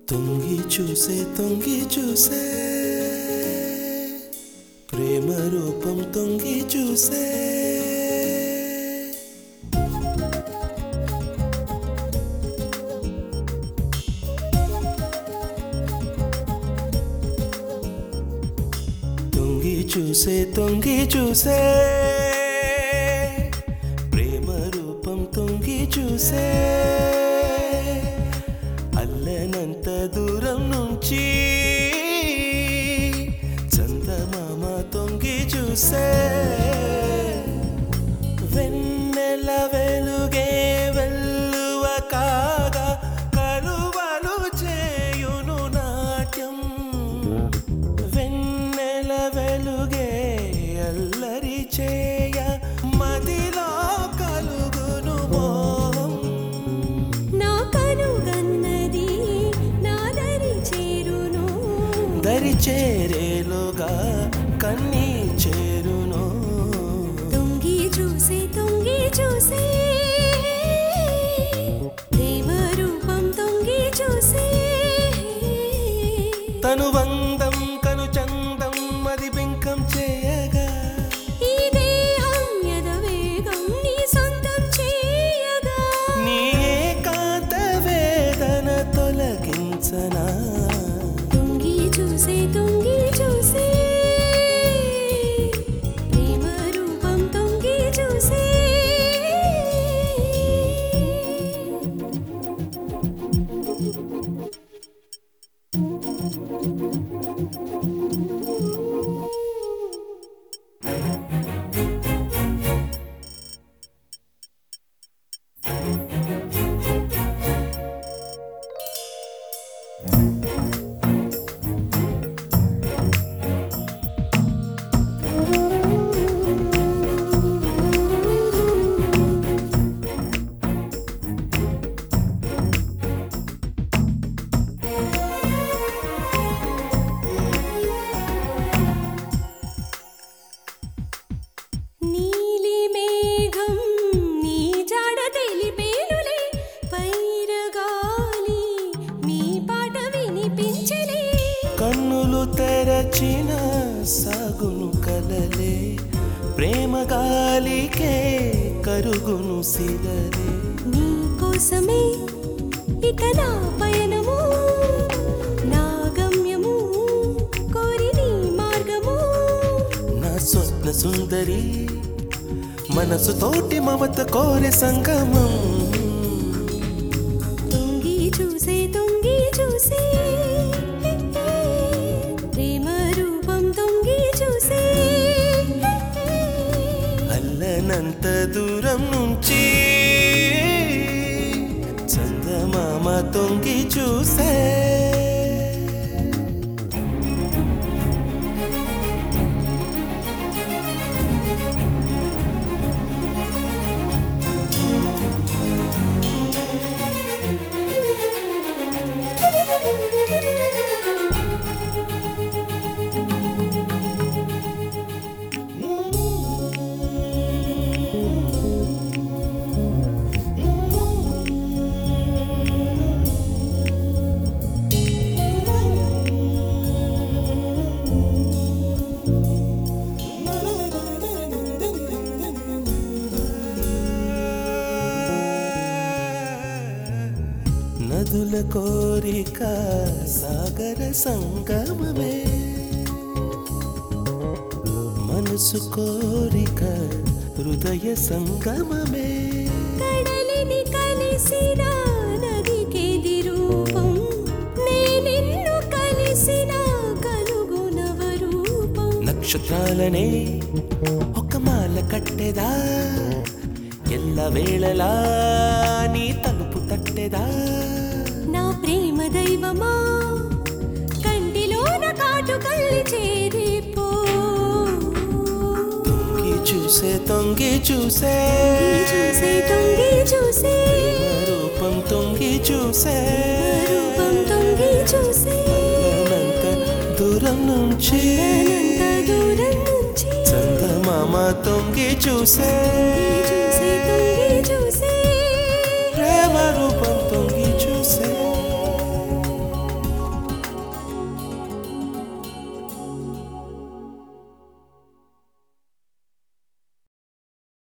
తొంగి చూసే తొంగి చూసే ప్రేమ రూపం తొంగి చూసే తొంగి చూసే తొంగి చూసే ప్రేమ రూపం తొంగి చూసే అల్లనంత దూరం నుంచి చందమామ తొంగి చూసే వెన్నెల వెలుగే వెల్లువ కాగా కలువలు చేయును నాట్యం వెన్నెల వెలుగే అల్లరి చేయ మదిలో కలుగును మోహం నా కనుగన్నది నా దరి చేరును దరి చేరేలుగా కన్నీ చేరును తొంగి చూసే తొంగి చూసే ప్రేమ రూపం తొంగి చూసే తను వందం కను చందం అది బింకం చేయగా ఈ దేహం యదవేగం నీ సొంతం చేయగా నీ ఏకాంత వేదన తొలగించనా తొంగి చూసే తొంగి చూసే ప్రేమ రూపం తొంగి చూసే నీలి మేఘం నీ జాడ తెలిపేనులే పైరగాలి మీ పాట వినిపించలే కన్నులు తెరచిన సాగును కలలే ప్రేమ గాలికే కరుగును సిలలే నీ కోసమే ఇక నా పయనము నా గమ్యము కోరి నీ మార్గము నా స్వప్న సుందరి మనసు తోటి మమత కోరె సంగమం తొంగి చూసే తొంగి చూసే ప్రేమ రూపం తొంగి చూసే అల్లనంత దూరం నుంచి చందమామ తొంగి చూసే నదుల కోరిక సాగర సంగమమే మనసు కోరిక హృదయ సంగమమే కడలిని కలిసిన నదికేది రూపం నేనిన్ను కలిసిన కలుగు నవరూపం నక్షత్రాలనే ఒక మాల కట్టెదా ఎల్ల వేళలా నీ తలుపు తట్టెదా నా ప్రేమ దైవమా కంటిలోన కాటు కళ్ళి చేరిపో తొంగి చూసే తొంగి చూసే చూసే తొంగి చూసే రూపం తొంగి చూసే రూపం తొంగి చూసే అనంత దూరం నుంచి అనంత దూరం నుంచి చందమామ తొంగి చూసే